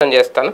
ప్రయత్నం చేస్తాను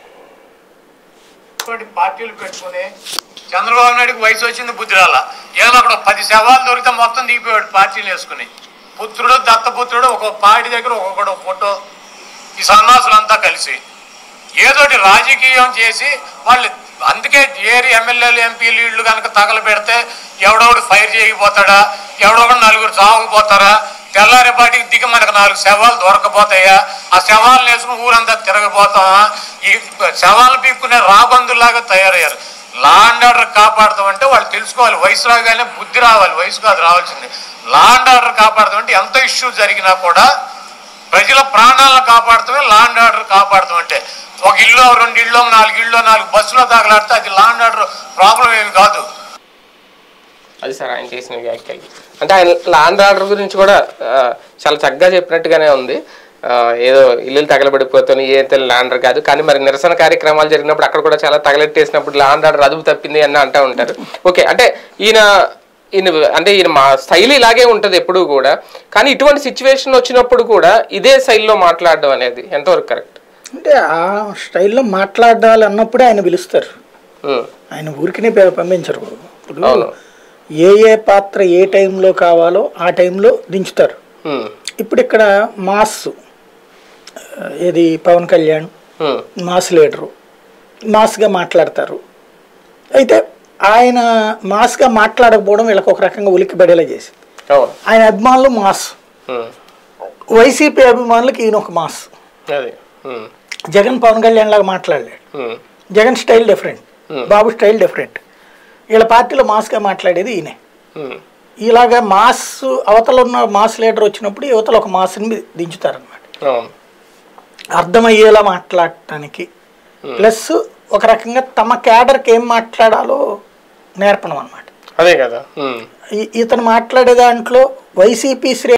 తోటి పార్టీలు పెట్టుకుని చంద్రబాబు నాయుడుకి వయసు వచ్చింది బుద్ధి రాల ఏమన్నా అక్కడ పది శవాలు దొరికితే మొత్తం దిగిపోయాడు పార్టీలు వేసుకుని పుత్రుడు దత్తపుత్రుడు ఒక పార్టీ దగ్గర ఒక్కొక్కడు ఫోటో ఈ సన్నాసులంతా కలిసి ఏదోటి రాజకీయం చేసి వాళ్ళు అందుకే ఏరి ఎమ్మెల్యేలు ఎంపీలు ఇళ్ళు కనుక తగలబెడితే ఎవడొకడు ఫైర్ చేయకపోతాడా ఎవడొకడు నలుగురు చావకపోతారా తెల్లారేపాటికి దిగి మనకు నాలుగు శవాలు దొరకపోతాయా ఆ శవాలను వేసుకుని ఊరంతా తిరగపోతామా ఈ శవాలు పీక్కునే రాబందులాగా తయారయ్యారు లా అండ్ ఆర్డర్ కాపాడతామంటే వాళ్ళు తెలుసుకోవాలి వయసు రాగానే బుద్ధి రావాలి వయసు కాదు రావాల్సింది లా అండ్ ఆర్డర్ కాపాడతామంటే ఎంత ఇష్యూ జరిగినా కూడా ప్రజల ప్రాణాలను కాపాడుతామే లా అండ్ ఆర్డర్ కాపాడుతాం అంటే ఒక ఇల్లు రెండు ఇళ్ళు నాలుగు ఇళ్ళు నాలుగు బస్సులో తగలాడితే అది లా అండ్ ఆర్డర్ ప్రాబ్లం ఏమి కాదు అది సార్ ఆయన చేసిన వ్యాఖ్యలు అంటే ఆయన ల్యాండ్ ఆర్డర్ గురించి కూడా ఆ, చాలా చక్కగా చెప్పినట్టుగానే ఉంది ఆ, ఏదో ఇల్లులు తగలబడిపోతాను ఏ ల్యాండ్ ఆర్డర్ కాదు కానీ మరి నిరసన కార్యక్రమాలు జరిగినప్పుడు అక్కడ కూడా చాలా తగలెట్టేసినప్పుడు ల్యాండ్ ఆర్డర్ అదుపు తప్పింది అని అంటూ ఉంటారు ఓకే అంటే ఈయన ఈయన అంటే ఈయన మా స్టైల్ ఇలాగే ఉంటుంది ఎప్పుడూ కూడా కానీ ఇటువంటి సిచ్యువేషన్ వచ్చినప్పుడు కూడా ఇదే శైలిలో మాట్లాడడం అనేది ఎంతవరకు కరెక్ట్ అంటే ఆ స్టైల్లో మాట్లాడాలి అన్నప్పుడే ఆయన పిలుస్తారు ఆయన ఊరికినే ప- పంపించరు ఇప్పుడు అవును. ఏ ఏ పాత్ర ఏ టైంలో కావాలో ఆ టైంలో దించుతారు ఇప్పుడు ఇక్కడ మాస్ ఆ, ఏది పవన్ కళ్యాణ్ మాస్ లీడరు మాస్గా మాట్లాడతారు అయితే ఆయన మాస్గా మాట్లాడకపోవడం వీళ్ళకి ఒక రకంగా ఉలిక్కిపడేలా చేసింది అవును ఆయన అభిమానులు మాస్ ఉమ్. వైసీపీ అభిమానులకి ఈయన ఒక మాస్ అది ఉమ్. జగన్ పవన్ కళ్యాణ్ లాగా మాట్లాడలేడు ఉమ్. Jagan style different Babu style different వీళ్ళ పార్టీలో మాస్గా మాట్లాడేది ఈయనే ఉమ్. ఇలాగ మాస్ అవతల ఉన్న మాస్ లీడర్ వచ్చినప్పుడు యువతల ఒక మాస్ని దించుతారనమాట అవును అర్థమయ్యేలా మాట్లాడటానికి ప్లస్ ఒక రకంగా తమ క్యాడర్కి ఏం మాట్లాడాలో నేర్పడం అనమాట అదే కదా ఉమ్. ఇతను మాట్లాడే దాంట్లో వైసీపీ శ్రే